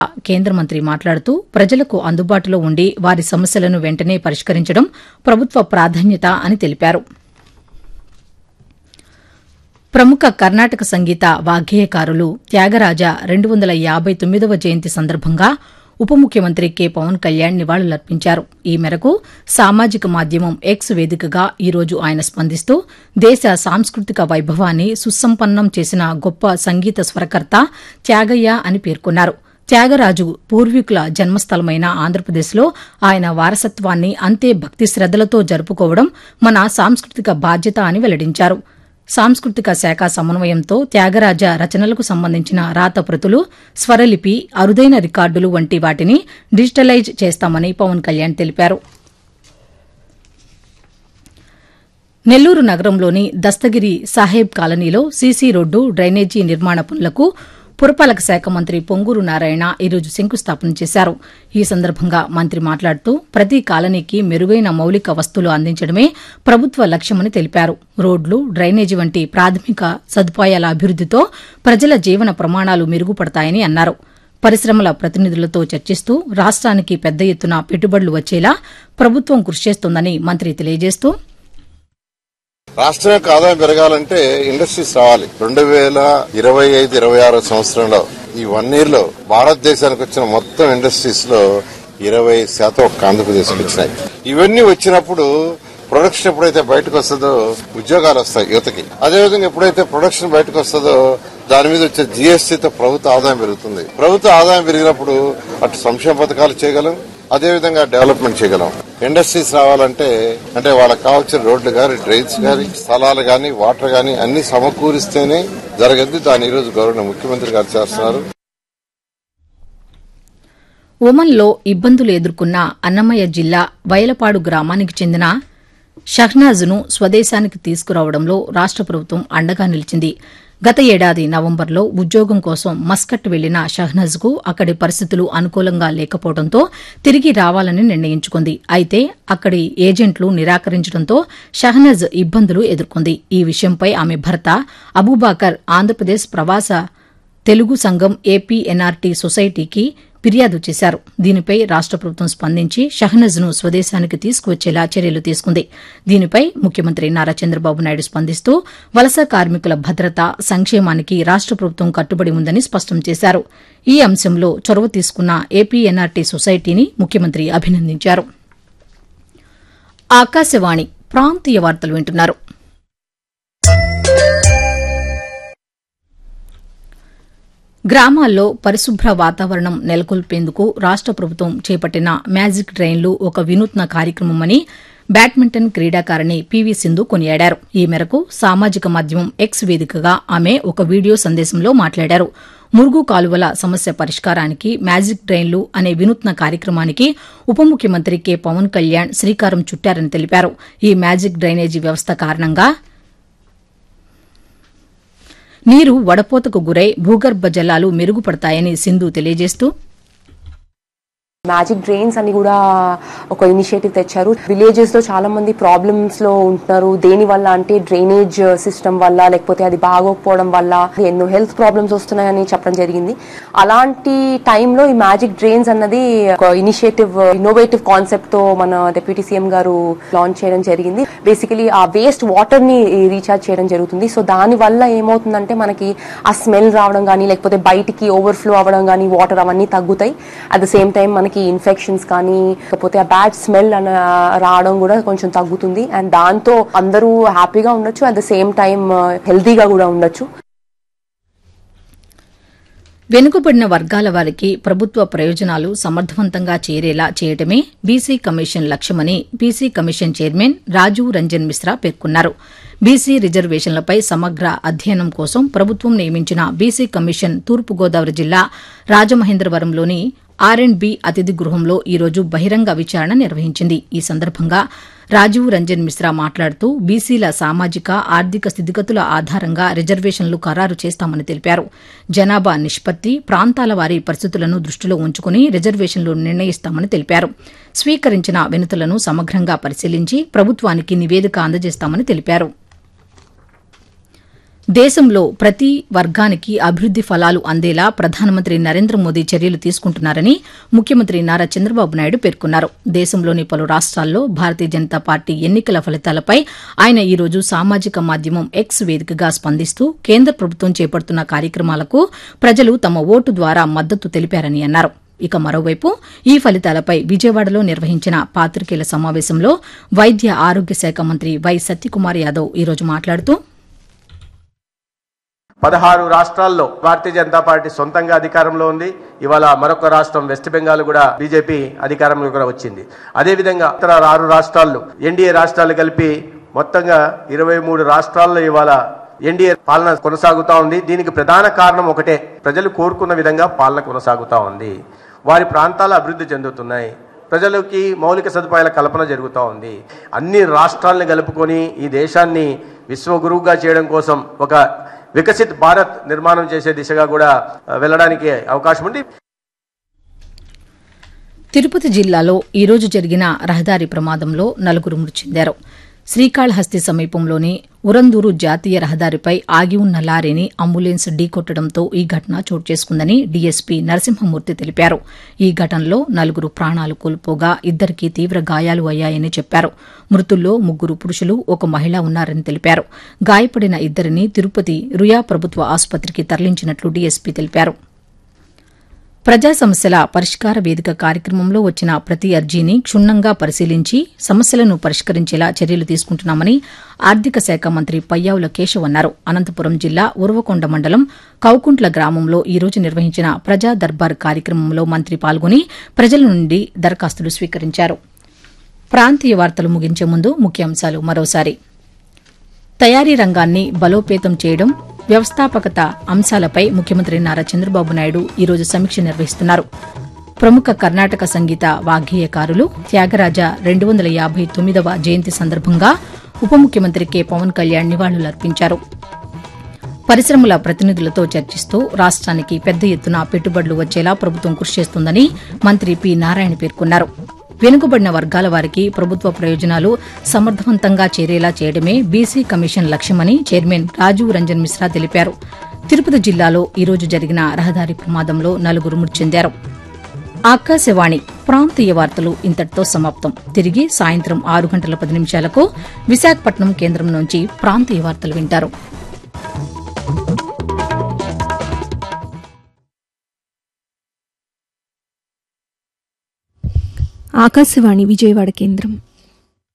కేంద్ర మంత్రి మాట్లాడుతూ ప్రజలకు అందుబాటులో ఉండి వారి సమస్యలను వెంటనే పరిష్కరించడం ప్రభుత్వ ప్రాధాన్యత అని తెలిపారు ప్రముఖ కర్ణాటక సంగీత వాగ్గేయకారులు త్యాగరాజ రెండు వందల యాబై తొమ్మిదవ జయంతి సందర్భంగా ఉప ముఖ్యమంత్రి కె పవన్ కళ్యాణ్ నివాళులర్పించారు ఈ మేరకు సామాజిక మాధ్యమం ఎక్స్ వేదికగా ఈ రోజు ఆయన స్పందిస్తూ దేశ సాంస్కృతిక వైభవాన్ని సుసంపన్నం చేసిన గొప్ప సంగీత స్వరకర్త త్యాగయ్య అని పేర్కొన్నారు త్యాగరాజు పూర్వీకుల జన్మస్థలమైన ఆంధ్రప్రదేశ్లో ఆయన వారసత్వాన్ని అంతే భక్తి శ్రద్దలతో జరుపుకోవడం మన సాంస్కృతిక బాధ్యత అని వెల్లడించారు సాంస్కృతిక శాఖ సమన్వయంతో త్యాగరాజ రచనలకు సంబంధించిన రాతప్రతులు స్వరలిపి అరుదైన రికార్డులు వంటి వాటిని డిజిటలైజ్ చేస్తామని పవన్ కళ్యాణ్ తెలిపారు నెల్లూరు నగరంలోని దస్తగిరి సాహెబ్ కాలనీలో సీసీ రోడ్డు డ్రైనేజీ నిర్మాణ పనులకు పురపాలక శాఖ మంత్రి పొంగూరు నారాయణ ఈరోజు శంకుస్థాపన చేశారు ఈ సందర్భంగా మంత్రి మాట్లాడుతూ ప్రతి కాలనీకి మెరుగైన మౌలిక వస్తువులు అందించడమే ప్రభుత్వ లక్ష్యమని తెలిపారు రోడ్లు డ్రైనేజీ వంటి ప్రాథమిక సదుపాయాల అభివృద్దితో ప్రజల జీవన ప్రమాణాలు మెరుగుపడతాయని అన్నారు పరిశ్రమల ప్రతినిధులతో చర్చిస్తూ రాష్ట్రానికి పెద్ద ఎత్తున పెట్టుబడులు వచ్చేలా ప్రభుత్వం కృషి చేస్తోందని మంత్రి తెలియజేస్తూ రాష్ట్రం యొక్క ఆదాయం పెరగాలంటే ఇండస్ట్రీస్ రావాలి రెండు వేల ఇరవై ఐదు ఇరవై ఆరో సంవత్సరంలో ఈ వన్ ఇయర్ లో భారతదేశానికి వచ్చిన మొత్తం ఇండస్ట్రీస్ లో ఇరవై శాతం ఒక్క ఆంధ్రప్రదేశ్ వచ్చినాయి ఇవన్నీ వచ్చినప్పుడు ప్రొడక్షన్ ఎప్పుడైతే బయటకు వస్తుందో ఉద్యోగాలు వస్తాయి యువతకి అదేవిధంగా ఎప్పుడైతే ప్రొడక్షన్ బయటకు వస్తుందో దాని మీద వచ్చే జీఎస్టీతో ప్రభుత్వ ఆదాయం పెరుగుతుంది ప్రభుత్వ ఆదాయం పెరిగినప్పుడు అటు సంక్షేమ పథకాలు చేయగలం అదేవిధంగా డెవలప్మెంట్ చేయగలం ఇండస్ట్రీస్ రావాలంటే అంటే వాళ్ళకి కావాల్సిన రోడ్లు కానీ డ్రైన్స్ కానీ స్థలాలు కానీ వాటర్ కానీ అన్ని సమకూరిస్తేనే జరగద్ది దాని ఈ రోజు గౌరవ ముఖ్యమంత్రి గారు చేస్తున్నారు ఒమన్లో ఇబ్బందులు ఎదుర్కొన్న అన్నమయ్య జిల్లా వయలపాడు గ్రామానికి చెందిన షహ్నాజ్ను స్వదేశానికి తీసుకురావడంలో రాష్ట ప్రభుత్వం అండగా నిలిచింది గత ఏడాది నవంబర్లో ఉద్యోగం కోసం మస్కట్ వెళ్లిన షహ్నజ్కు అక్కడి పరిస్థితులు అనుకూలంగా లేకపోవడంతో తిరిగి రావాలని నిర్ణయించుకుంది అయితే అక్కడి ఏజెంట్లు నిరాకరించడంతో షహ్నజ్ ఇబ్బందులు ఎదుర్కొంది ఈ విషయంపై ఆమె భర్త అబూబాకర్ ఆంధ్రప్రదేశ్ ప్రవాస తెలుగు సంఘం ఏపీఎన్ఆర్టీ సొసైటీకి ఫిర్యాదు చేశారు దీనిపై రాష్ట ప్రభుత్వం స్పందించి షహనజ్ను స్వదేశానికి తీసుకువచ్చేలా చర్యలు తీసుకుంది దీనిపై ముఖ్యమంత్రి నారా చంద్రబాబు నాయుడు స్పందిస్తూ వలస కార్మికుల భద్రత సంక్షేమానికి రాష్ట ప్రభుత్వం కట్టుబడి ఉందని స్పష్టం చేశారు ఈ అంశంలో చొరవ తీసుకున్న ఏపీఎన్ఆర్టీ సొసైటీని ముఖ్యమంత్రి అభినందించారు ఆకాశవాణి ప్రాంతీయ వార్తలు వింటున్నారు గ్రామాల్లో పరిశుభ్ర వాతావరణం నెలకొల్పేందుకు రాష్ట ప్రభుత్వం చేపట్టిన మ్యాజిక్ ట్రైన్లు ఒక వినూత్న కార్యక్రమమని బ్యాడ్మింటన్ క్రీడాకారిణి పీవీ సింధు కొనియాడారు ఈ మేరకు సామాజిక మాధ్యమం ఎక్స్ వేదికగా ఆమె ఒక వీడియో సందేశంలో మాట్లాడారు మురుగు కాలువల సమస్య పరిష్కారానికి మ్యాజిక్ ట్రైన్లు అనే వినూత్న కార్యక్రమానికి ఉప ముఖ్యమంత్రి కె పవన్ కళ్యాణ్ శ్రీకారం చుట్టారని తెలిపారు ఈ మ్యాజిక్ డ్రైనేజీ వ్యవస్థ కారణంగా నీరు వడపోతకు గురై భూగర్భ జలాలు మెరుగుపడతాయని సింధు తెలియజేస్తూ మ్యాజిక్ డ్రైన్స్ అని కూడా ఒక ఇనిషియేటివ్ తెచ్చారు విలేజెస్ లో చాలా మంది ప్రాబ్లమ్స్ లో ఉంటున్నారు దేని వల్ల అంటే డ్రైనేజ్ సిస్టమ్ వల్ల లేకపోతే అది బాగోకపోవడం వల్ల ఎన్నో హెల్త్ ప్రాబ్లమ్స్ వస్తున్నాయని చెప్పడం జరిగింది అలాంటి టైంలో ఈ మ్యాజిక్ డ్రైన్స్ అన్నది ఒక ఇనిషియేటివ్ ఇన్నోవేటివ్ కాన్సెప్ట్ తో మన డిప్యూటీ సీఎం గారు లాంచ్ చేయడం జరిగింది బేసికలీ ఆ వేస్ట్ వాటర్ ని రీఛార్జ్ చేయడం జరుగుతుంది సో దాని వల్ల ఏమవుతుందంటే మనకి ఆ స్మెల్ రావడం కానీ లేకపోతే బయటికి ఓవర్ఫ్లో అవ్వడం కానీ వాటర్ అవన్నీ తగ్గుతాయి అట్ ద సేమ్ టైం మనకి ఇన్ఫెక్షన్స్ కానీ లేకపోతే ఆ బ్యాడ్ స్మెల్ అన రావడం కూడా కొంచెం తగ్గుతుంది అండ్ దాంతో అందరూ హ్యాపీగా ఉండొచ్చు అట్ ద సేమ్ టైం హెల్తీగా కూడా ఉండొచ్చు వెనుకబడిన వర్గాల వారికి ప్రభుత్వ ప్రయోజనాలు సమర్థవంతంగా చేరేలా చేయటమే బీసీ కమిషన్ లక్ష్యమని BC commission chairman Rajiv Ranjan Mishra పేర్కొన్నారు బీసీ రిజర్వేషన్లపై సమగ్ర అధ్యయనం కోసం ప్రభుత్వం నియమించిన బీసీ కమిషన్ తూర్పుగోదావరి జిల్లా రాజమహేంద్రవరంలోని ఆర్ అండ్ బి అతిథి గృహంలో ఈరోజు బహిరంగ విచారణ నిర్వహించింది ఈ సందర్భంగా రాజీవ్ రంజన్ మిశ్రా మాట్లాడుతూ బీసీల సామాజిక ఆర్థిక స్థితిగతుల ఆధారంగా రిజర్వేషన్లు ఖరారు చేస్తామని తెలిపారు జనాభా నిష్పత్తి ప్రాంతాల వారి పరిస్థితులను దృష్టిలో ఉంచుకుని రిజర్వేషన్లు నిర్ణయిస్తామని తెలిపారు స్వీకరించిన వినతులను సమగ్రంగా పరిశీలించి ప్రభుత్వానికి నివేదిక అందజేస్తామని తెలిపారు దేశంలో ప్రతి వర్గానికి అభివృద్ది ఫలాలు అందేలా ప్రధానమంత్రి నరేంద్ర మోదీ చర్యలు తీసుకుంటున్నారని ముఖ్యమంత్రి నారా చంద్రబాబు నాయుడు పేర్కొన్నారు దేశంలోని పలు రాష్ట్రాల్లో భారతీయ జనతా పార్టీ ఎన్నికల ఫలితాలపై ఆయన ఈ రోజు సామాజిక మాధ్యమం ఎక్స్ వేదికగా స్పందిస్తూ కేంద్ర ప్రభుత్వం చేపడుతున్న కార్యక్రమాలకు ప్రజలు తమ ఓటు ద్వారా మద్దతు తెలిపారని అన్నారు ఇక మరోవైపు ఈ ఫలితాలపై విజయవాడలో నిర్వహించిన పాతికేయుల సమావేశంలో వైద్య ఆరోగ్య శాఖ మంత్రి వై సత్యకుమార్ యాదవ్ ఈ రోజు మాట్లాడుతూ పదహారు రాష్ట్రాల్లో భారతీయ జనతా పార్టీ సొంతంగా అధికారంలో ఉంది ఇవాళ మరొక రాష్ట్రం వెస్ట్ బెంగాల్ కూడా బీజేపీ అధికారంలో కూడా వచ్చింది అదేవిధంగా ఇతర ఆరు రాష్ట్రాల్లో ఎన్డీఏ రాష్ట్రాలు కలిపి మొత్తంగా ఇరవై మూడు రాష్ట్రాల్లో ఇవాళ ఎన్డీఏ పాలన కొనసాగుతా ఉంది దీనికి ప్రధాన కారణం ఒకటే ప్రజలు కోరుకున్న విధంగా పాలన కొనసాగుతా ఉంది వారి ప్రాంతాలు అభివృద్ధి చెందుతున్నాయి ప్రజలకి మౌలిక సదుపాయాల కల్పన జరుగుతూ ఉంది అన్ని రాష్ట్రాలను కలుపుకొని ఈ దేశాన్ని విశ్వగురువుగా చేయడం కోసం ఒక వికసిత్ భారత్ నిర్మాణం చేసే దిశగా కూడా ఆ, వెళ్ళడానికి అవకాశం ఉంది తిరుపతి జిల్లాలో ఈ రోజు జరిగిన రహదారి ప్రమాదంలో నలుగురు మృతి చెందారు శ్రీకాళహస్తి సమీపంలోని ఉరందూరు జాతీయ రహదారిపై ఆగి ఉన్న లారీని అంబులెన్స్ ఢీకొట్టడంతో ఈ ఘటన చోటు చేసుకుందని డీఎస్పీ నరసింహమూర్తి తెలిపారు ఈ ఘటనలో నలుగురు ప్రాణాలు కోల్పోగా ఇద్దరికి తీవ్ర గాయాలు అయ్యాయని చెప్పారు మృతుల్లో ముగ్గురు పురుషులు ఒక మహిళ ఉన్నారని తెలిపారు గాయపడిన ఇద్దరిని తిరుపతి రుయా ప్రభుత్వ ఆసుపత్రికి తరలించినట్లు డీఎస్పీ తెలిపారు ప్రజా సమస్యల పరిష్కార వేదిక కార్యక్రమంలో వచ్చిన ప్రతి అర్జీని క్షుణ్ణంగా పరిశీలించి సమస్యలను పరిష్కరించేలా చర్యలు తీసుకుంటున్నామని ఆర్థిక శాఖ మంత్రి పయ్యావుల కేశవ్ అన్నారు అనంతపురం జిల్లా ఉరవకొండ మండలం కౌకుంట్ల గ్రామంలో ఈ రోజు నిర్వహించిన ప్రజా దర్బార్ కార్యక్రమంలో మంత్రి పాల్గొని ప్రజల నుండి దరఖాస్తులు స్వీకరించారు ప్రాంతీయ వార్తలు ముగించే ముందు ముఖ్యాంశాలు మరోసారి తయారీ రంగాన్ని బలోపేతం చేయడం వ్యవస్థాపకత అంశాలపై ముఖ్యమంత్రి నారా చంద్రబాబు నాయుడు ఈరోజు సమీక్ష నిర్వహిస్తున్నారు ప్రముఖ కర్ణాటక సంగీత వాగ్గేయకారులు త్యాగరాజ రెండు వందల యాభై తొమ్మిదవ జయంతి సందర్భంగా ఉప ముఖ్యమంత్రి కె పవన్ కళ్యాణ్ నివాళులర్పించారు పరిశ్రమల ప్రతినిధులతో చర్చిస్తూ రాష్ట్రానికి పెద్ద ఎత్తున పెట్టుబడులు వచ్చేలా ప్రభుత్వం కృషి చేస్తుందని మంత్రి పి నారాయణ పేర్కొన్నారు వెనుకబడిన వర్గాల వారికి ప్రభుత్వ ప్రయోజనాలు సమర్థవంతంగా చేరేలా చేయడమే బీసీ కమిషన్ లక్ష్యమని చైర్మన్ రాజీవ్ రంజన్ మిశ్రా తెలిపారు తిరుపతి జిల్లాలో ఈ రోజు జరిగిన రహదారి ప్రమాదంలో నలుగురు మృతి చెందారు ఆకాశవాణి ప్రాంతీయ వార్తలు ఇంతటితో సమాప్తం తిరిగి సాయంత్రం ఆరు గంటల పది నిమిషాలకు విశాఖపట్నం కేంద్రం నుంచి ప్రాంతీయ వార్తలు వింటారు ఆకాశవాణి విజయవాడ కేంద్రం